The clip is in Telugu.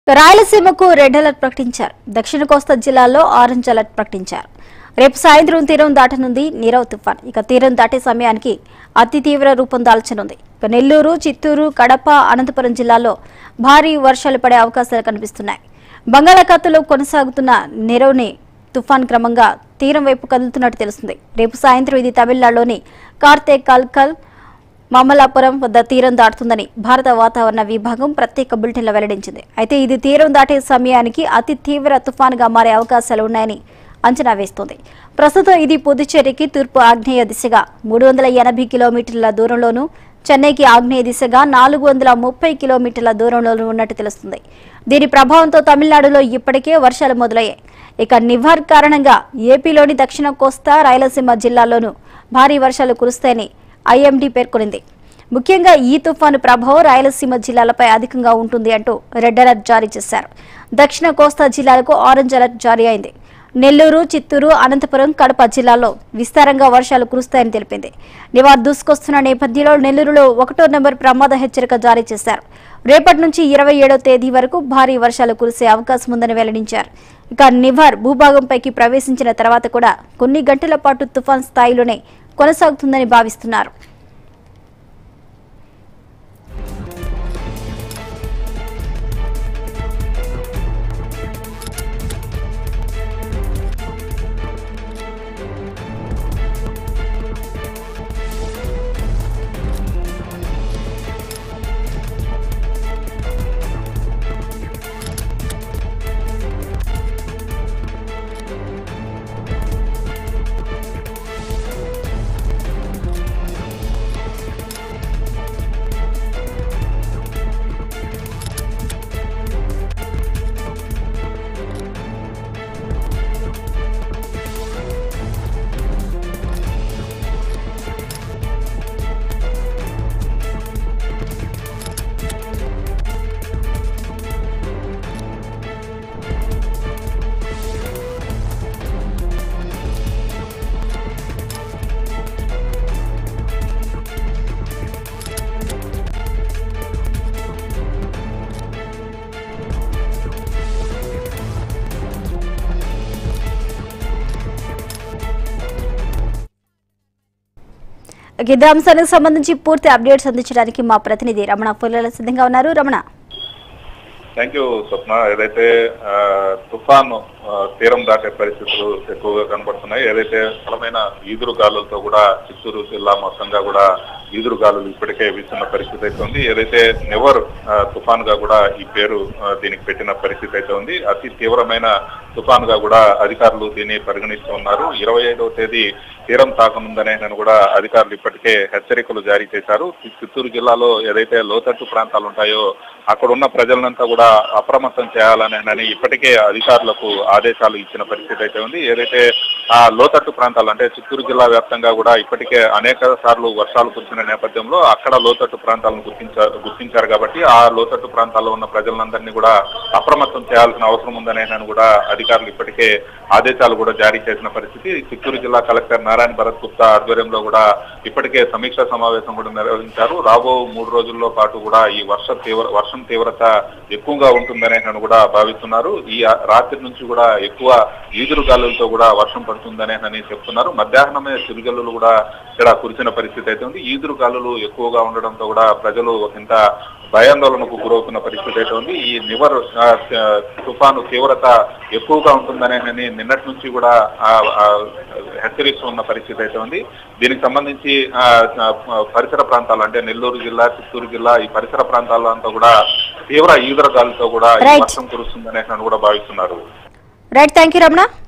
రాయలసీమకు రెడ్ అలర్ట్ ప్రకటించారు దక్షిణ కోస్తా జిల్లాల్లో ఆరెంజ్ అలర్ట్ ప్రకటించారు రేపు సాయంత్రం తీరం దాటనుంది నీరవ్ తుఫాన్ ఇక తీరం దాటే సమయానికి అతి తీవ్ర రూపం దాల్చనుంది ఇక నెల్లూరు చిత్తూరు కడప అనంతపురం జిల్లాల్లో భారీ వర్షాలు పడే అవకాశాలు కనిపిస్తున్నాయి బంగాళాఖాతంలో కొనసాగుతున్న నీరవ్ని తుఫాన్ క్రమంగా తీరం వైపు కదులుతున్నట్టు తెలుస్తుంది రేపు సాయంత్రం ఇది తమిళనాడులోని కార్తే కల్కల్ మమలాపురం వద్ద తీరం దాటుతుందని భారత వాతావరణ విభాగం ప్రత్యేక బులెటిన్లో వెల్లడించింది అయితే ఇది తీరం దాటే సమయానికి అతి తీవ్ర తుఫానుగా మారే అవకాశాలు ఉన్నాయని అంచనా వేస్తోంది ప్రస్తుతం ఇది పుదుచ్చేరికి తూర్పు ఆగ్నేయ దిశగా మూడు వందల ఎనభై కిలోమీటర్ల దూరంలోనూ చెన్నైకి ఆగ్నేయ దిశగా నాలుగు వందల ముప్పై కిలోమీటర్ల దూరంలోనూ ఉన్నట్టు తెలుస్తుంది దీని ప్రభావంతో తమిళనాడులో ఇప్పటికే వర్షాలు మొదలయ్యాయి ఇక నివార్ కారణంగా ఏపీలోని దక్షిణ కోస్తా రాయలసీమ జిల్లాల్లోనూ భారీ వర్షాలు కురుస్తాయని ఐఎండీ పేర్కొనింది ముఖ్యంగా ఈ తుఫాను ప్రభావం రాయలసీమ జిల్లాలపై అధికంగా ఉంటుంది అంటూ రెడ్ అలర్ట్ జారీ చేశారు దక్షిణ కోస్తా జిల్లాలకు ఆరెంజ్ అలర్ట్ జారీ అయింది నెల్లూరు చిత్తూరు అనంతపురం కడప జిల్లాల్లో విస్తారంగా వర్షాలు కురుస్తాయని తెలిపింది నివార్ దూసుకొస్తున్న నేపథ్యంలో నెల్లూరులో ఒకటో నెంబర్ ప్రమాద హెచ్చరిక జారీ చేశారు రేపటి నుంచి ఇరవై ఏడో తేదీ వరకు భారీ వర్షాలు కురిసే అవకాశం ఉందని వెల్లడించారు ఇక నివార్ భూభాగంపైకి ప్రవేశించిన తర్వాత కూడా కొన్ని గంటల పాటు తుఫాన్ స్థాయిలోనే కొనసాగుతుందని భావిస్తున్నారు ఇదే అంశానికి సంబంధించి పూర్తి అప్డేట్స్ అందించడానికి మా ప్రతినిధి రమణ పుల్లల సిద్ధంగా ఉన్నారు రమణ థ్యాంక్ యూ స్వప్న ఏదైతే ఆ, తుఫాను ఆ, తీరం దాటే పరిస్థితులు ఎక్కువగా కనబడుతున్నాయి ఏదైతే బలమైన ఈదురు గాలులతో కూడా చిత్తూరు జిల్లా మొత్తంగా కూడా ఈదురు గాలులు ఇప్పటికే వీస్తున్న పరిస్థితి అయితే ఉంది ఏదైతే నెవర్ ఆ, తుఫాన్ గా కూడా ఈ పేరు ఆ, దీనికి పెట్టిన పరిస్థితి అయితే ఉంది అతి తీవ్రమైన తుఫాన్ గా కూడా అధికారులు దీన్ని పరిగణిస్తూ ఉన్నారు ఇరవై ఐదవ తేదీ తీరం తాకనుందనే నేను కూడా అధికారులు ఇప్పటికే హెచ్చరికలు జారీ చేశారు చిత్తూరు జిల్లాలో ఏదైతే లోతట్టు ప్రాంతాలు ఉంటాయో అక్కడ ఉన్న ప్రజలంతా కూడా అప్రమత్తం చేయాలని ఇప్పటికే అధికారులకు ఆదేశాలు ఇచ్చిన పరిస్థితి అయితే ఉంది ఏదైతే ఆ లోతట్టు ప్రాంతాలు అంటే చిత్తూరు జిల్లా వ్యాప్తంగా కూడా ఇప్పటికే అనేక సార్లు వర్షాలు కురిసిన నేపథ్యంలో అక్కడ లోతట్టు ప్రాంతాలను గుర్తించారు గుర్తించారు కాబట్టి ఆ లోతట్టు ప్రాంతాల్లో ఉన్న ప్రజలందరినీ కూడా అప్రమత్తం చేయాల్సిన అవసరం ఉందనే నేను కూడా అధికారులు ఇప్పటికే ఆదేశాలు కూడా జారీ చేసిన పరిస్థితి చిత్తూరు జిల్లా కలెక్టర్ నారాయణ భరత్ గుప్తా ఆధ్వర్యంలో కూడా ఇప్పటికే సమీక్షా సమావేశం కూడా నిర్వహించారు రాబో మూడు రోజుల్లో పాటు కూడా ఈ వర్ష తీవ్ర వర్షం తీవ్రత ఎక్కువగా ఉంటుందనే నేను కూడా భావిస్తున్నారు ఈ రాత్రి నుంచి కూడా ఎక్కువ ఈదురు గాలులతో కూడా వర్షం పడుతుందనే అని చెప్తున్నారు మధ్యాహ్నమే చిరుజల్లులు కూడా ఇక్కడ కురిసిన పరిస్థితి అయితే ఉంది ఈదురు గాలులు ఎక్కువగా ఉండడంతో కూడా ప్రజలు ఇంత భయాందోళనకు గురవుతున్న పరిస్థితి అయితే ఉంది ఈ నివర్ ఆ, ఆ, తుఫాను తీవ్రత ఎక్కువగా ఉంటుందనే అని నిన్నటి నుంచి కూడా ఆ, ఆ, హెచ్చరిస్తూ ఉన్న పరిస్థితి అయితే ఉంది దీనికి సంబంధించి ఆ, ఆ, పరిసర ప్రాంతాలు అంటే నెల్లూరు జిల్లా చిత్తూరు జిల్లా ఈ పరిసర ప్రాంతాల్లో అంతా కూడా తీవ్ర ఈదుర గాలితో కూడా ఈ Right. వర్షం కురుస్తుందనే అని కూడా భావిస్తున్నారు రైట్ థ్యాంక్ యూ రమణ